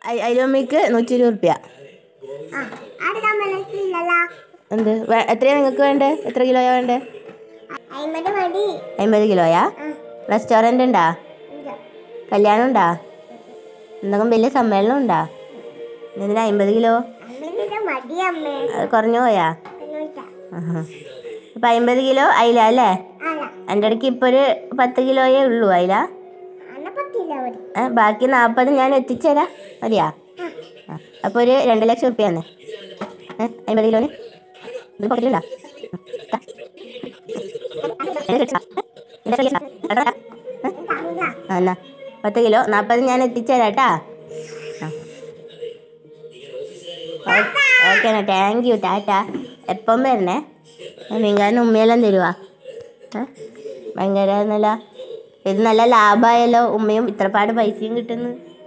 അയിലമ്മയ്ക്ക് നൂറ്റി ഇരുപത് റുപ്യ ആ ആരുടെ മനസ്സിലല്ലോ എന്ത് വേ- എത്രയാ നിങ്ങൾക്ക് വേണ്ടേ എത്ര കിലോയാ വേണ്ടേ അയിമ്പത് മതി അമ്പത് കിലോയാ ആ റെസ്റ്റോറൻ്റ് ഉണ്ടാ ഇല്ല. കല്യാണം ഉണ്ടാ എന്തെങ്കിലും വലിയ സമ്മേളനം ഉണ്ടാ എന്തിനാ അമ്പത് കിലോ അമ്പത് മതി അമ്മേ അത് കുറഞ്ഞു പോയാ പിന്നോട്ടാ ആഹാ. അപ്പം അമ്പത് കിലോ അയില അല്ലേ അല്ല എൻ്റെ ഇടയ്ക്ക് ഇപ്പോൾ ഒരു പത്ത് കിലോയേ ഉള്ളൂ അയില അന്ന പറ്റില്ല മതി ഏ, ബാക്കി നാൽപ്പത് ഞാൻ എത്തിച്ചുതരാം മതിയാ ആ അപ്പോൾ ഒരു രണ്ട് ലക്ഷം റുപ്യ തന്നെ ഏ അമ്പത് കിലോന് ഇത് പോക്കറ്റിലുണ്ടോ ദാ. രണ്ട് ലക്ഷം. രണ്ട് ലക്ഷം. എത്ര? ഏ? തമിഴ ആ എന്നാ പത്ത് കിലോ നാൽപ്പത് ഞാൻ എത്തിച്ചുതരാം കേട്ടാ ഓക്കെ എന്നാ താങ്ക് യു ടാറ്റാ എപ്പം വരണേ മീൻകാരന് ഉമ്മയെല്ലാം തരുവാ ഏ ഭയങ്കര നല്ല ഇത് നല്ല ലാഭമായല്ലോ ഉമ്മയും ഇത്രപാട് പൈസയും കിട്ടുന്നു